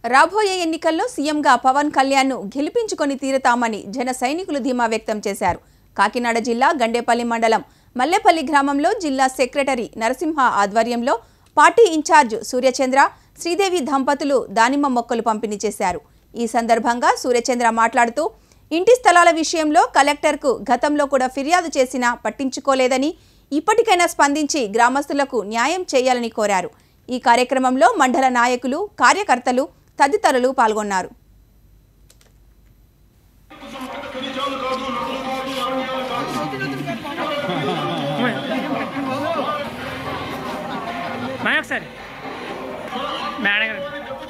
రాబోయే ఎన్నికల్లో సీఎంగా పవన్ కళ్యాణ్ను గెలిపించుకొని తీరతామని జన సైనికులు ధీమా వ్యక్తం చేశారు కాకినాడ జిల్లా గండేపల్లి మండలం మల్లెపల్లి గ్రామంలో జిల్లా సెక్రటరీ నరసింహ ఆధ్వర్యంలో పార్టీ ఇన్ఛార్జ్ సూర్యచంద్ర శ్రీదేవి దంపతులు దానిమ్మ మొక్కలు పంపిణీ చేశారు ఈ సందర్భంగా సూర్యచంద్ర మాట్లాడుతూ ఇంటి స్థలాల విషయంలో కలెక్టర్కు గతంలో కూడా ఫిర్యాదు చేసినా పట్టించుకోలేదని ఇప్పటికైనా స్పందించి గ్రామస్తులకు న్యాయం చేయాలని కోరారు ఈ కార్యక్రమంలో మండల నాయకులు కార్యకర్తలు తదితరులు పాల్గొన్నారు మా ఒకసారి మేడం గారు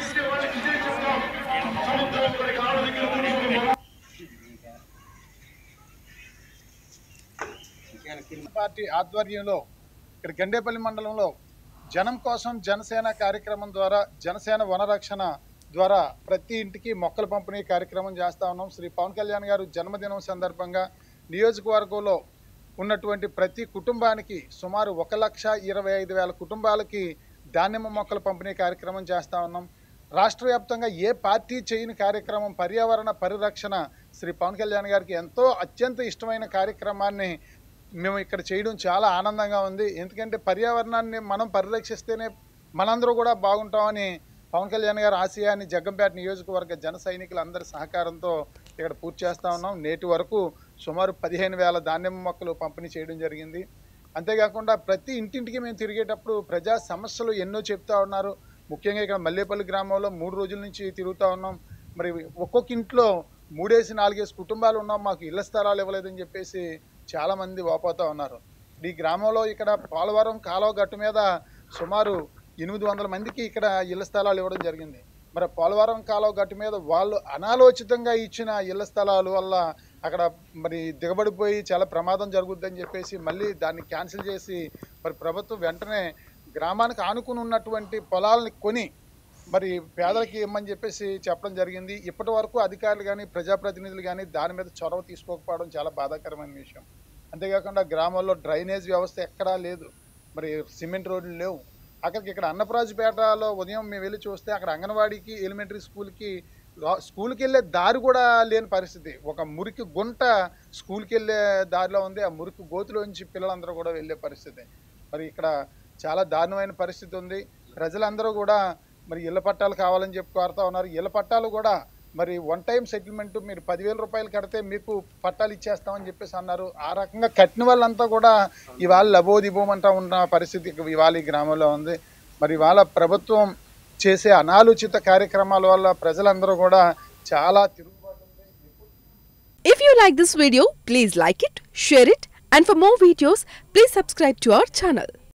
పార్టీ ఆధ్వర్యంలో ఇక్కడ గండేపల్లి మండలంలో జనం కోసం జనసేన కార్యక్రమం ద్వారా జనసేన వనరక్షణ ద్వారా ప్రతి ఇంటికి మొక్కల పంపిణీ కార్యక్రమం చేస్తా ఉన్నాం శ్రీ పవన్ కళ్యాణ్ గారు జన్మదినం సందర్భంగా నియోజకవర్గంలో ఉన్నటువంటి ప్రతి కుటుంబానికి సుమారు ఒక లక్ష ఇరవై ఐదు వేల కుటుంబాలకి దానిమ్మ మొక్కల పంపిణీ కార్యక్రమం చేస్తా ఉన్నాం రాష్ట్ర వ్యాప్తంగా ఏ పార్టీ చేయని కార్యక్రమం పర్యావరణ పరిరక్షణ శ్రీ పవన్ కళ్యాణ్ గారికి ఎంతో అత్యంత ఇష్టమైన కార్యక్రమాన్ని మేము ఇక్కడ చేయడం చాలా ఆనందంగా ఉంది ఎందుకంటే పర్యావరణాన్ని మనం పరిరక్షిస్తేనే మనందరూ కూడా బాగుంటామని పవన్ కళ్యాణ్ గారి ఆశయాన్ని జగ్గంపేట నియోజకవర్గ జన సైనికులందరి సహకారంతో ఇక్కడ పూర్తి చేస్తా ఉన్నాం నేటి వరకు సుమారు పదిహేను వేల ధాన్యం మొక్కలు పంపిణీ చేయడం జరిగింది అంతేకాకుండా ప్రతి ఇంటింటికి మేము తిరిగేటప్పుడు ప్రజా సమస్యలు ఎన్నో చెప్తా ఉన్నారు ముఖ్యంగా ఇక్కడ మల్లేపల్లి గ్రామంలో మూడు రోజుల నుంచి తిరుగుతూ ఉన్నాం మరి ఒక్కొక్క ఇంట్లో మూడేసి నాలుగేసి కుటుంబాలు ఉన్నాం మాకు ఇళ్ల స్థలాలు ఇవ్వలేదని చెప్పేసి చాలామంది వాపోతూ ఉన్నారు ఈ గ్రామంలో ఇక్కడ పోలవరం కాలువ గట్టు మీద సుమారు ఎనిమిది వందల మందికి ఇక్కడ ఇళ్ల స్థలాలు ఇవ్వడం జరిగింది మరి పోలవరం కాలువ గట్టు మీద వాళ్ళు అనాలోచితంగా ఇచ్చిన ఇళ్ల స్థలాల వల్ల అక్కడ మరి దిగబడిపోయి చాలా ప్రమాదం జరుగుద్దని చెప్పేసి మళ్ళీ దాన్ని క్యాన్సిల్ చేసి మరి ప్రభుత్వం వెంటనే గ్రామానికి ఆనుకుని ఉన్నటువంటి పొలాలని కొని మరి పేదలకి ఇమ్మని చెప్పేసి చెప్పడం జరిగింది ఇప్పటి వరకు అధికారులు కానీ ప్రజాప్రతినిధులు కానీ దాని మీద చొరవ తీసుకోకపోవడం చాలా బాధాకరమైన విషయం అంతేకాకుండా గ్రామాల్లో డ్రైనేజ్ వ్యవస్థ ఎక్కడా లేదు మరి సిమెంట్ రోడ్లు లేవు అక్కడికి ఇక్కడ అన్నప్రాజుపేటలో ఉదయం మేము వెళ్ళి చూస్తే అక్కడ అంగన్వాడీకి ఎలిమెంటరీ స్కూల్కి రా- స్కూల్కి వెళ్ళే దారి కూడా లేని పరిస్థితి ఒక మురికి గుంట స్కూల్కి వెళ్ళే దారిలో ఉంది ఆ మురికి గోతులోంచి పిల్లలందరూ కూడా వెళ్ళే పరిస్థితి మరి ఇక్కడ చాలా దారుణమైన పరిస్థితి ఉంది ప్రజలందరూ కూడా మరి ఇళ్ల పట్టాలు కావాలని చెప్పి కోరుతా ఉన్నారు ఇళ్ల పట్టాలు కూడా మరి వన్ టైం సెటిల్మెంట్ మీరు పదివేల రూపాయలు కడితే మీకు పట్టాలు ఇచ్చేస్తామని చెప్పేసి అన్నారు ఆ రకంగా కట్టిన వాళ్ళంతా కూడా ఇవాళ లబోదిబోమంటా ఉన్న పరిస్థితి ఇవాళ ఈ గ్రామంలో ఉంది మరి ఇవాళ ప్రభుత్వం చేసే అనాలోచిత కార్యక్రమాల వల్ల ప్రజలందరూ కూడా చాలా తిరుగుబాటు ఉంది If you like this video, please like it, share it, and for more videos, please subscribe to our channel.